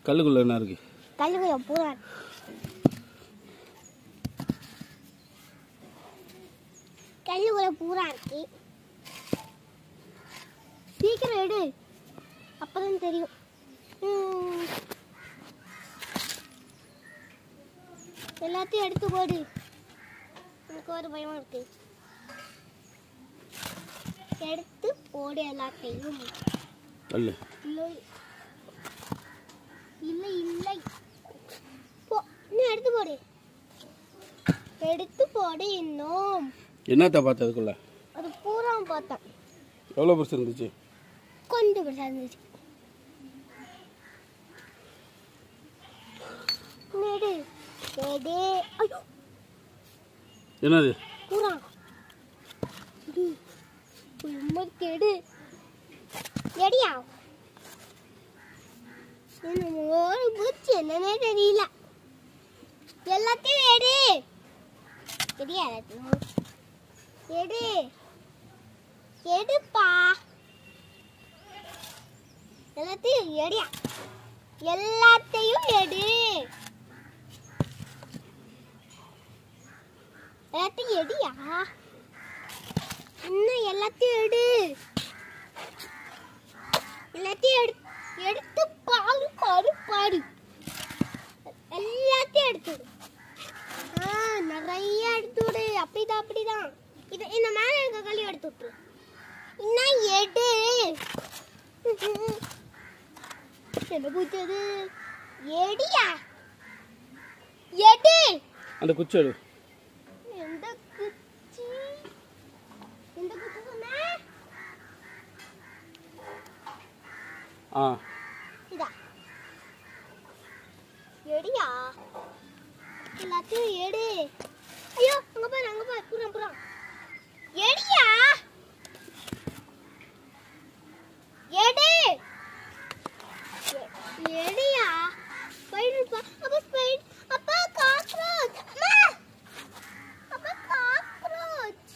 கல்லுக்குள்ள என்ன இருக்கு கல்லுக்குள்ள பூரா கல்லுக்குள்ள பூரா இருக்கு சீக்கிரம் எடு அப்பதான் தெரியும் ம். எல்லாத்தையும் எடுத்து போடு எனக்கு ஒரு பயமா இருக்கு எடுத்து போடு எல்லாத்தையும் கல்லு இல்லை இல்லை இல்லை போ இன்னும் எடுத்து போடு எடுத்து போடு இன்னும் என்னத்த பார்த்து அதுக்குள்ள அது பூரா பார்த்தேன் எவ்வளோ பெருசு இருந்துச்சு கொஞ்சம் பெருசா இருந்துச்சு நெடு நெடு ஐயோ என்னது பூரா இது ரொம்ப கெடு எடியா என்னமோ பூச்சி என்னன்னே தெரியல எல்லாத்தையும் எடு எடியா எல்லாத்தையும் எடு எடுப்பா எல்லாத்தையும் எடியா எல்லாத்தையும் எடு எல்லாத்தையும் எடியா இன்னும் எல்லாத்தையும் எடு எல்லாத்தையும் எடு எடுத்து பாரு பாரு பாரு எல்லாத்தையும் எடுத்து விடு. ஆ நிறைய எடுத்து விடு அப்படிதான் அப்படிதான் இது இந்த மேல இருக்க களி எடுத்து விட்டுரு இன்னும் எடு என்ன பூச்சது எடியா எடு அந்த குச்சி எடு எந்த குச்சி எந்த குச்சி சொன்ன ஆ இதா எடியா எல்லாத்தையும் எடு ஐயோ அங்க பாரு அங்க பாரு புறம் புறம் எடியா எடு எ- எடியா ஸ்பைடர் பா அப்பா ஸ்பைட் அப்பா காக்ரோச் அம்மா அப்பா காக்ரோச்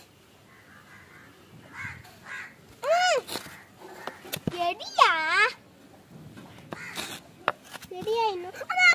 ம். எடியா எடியா இன்னும் அம்மா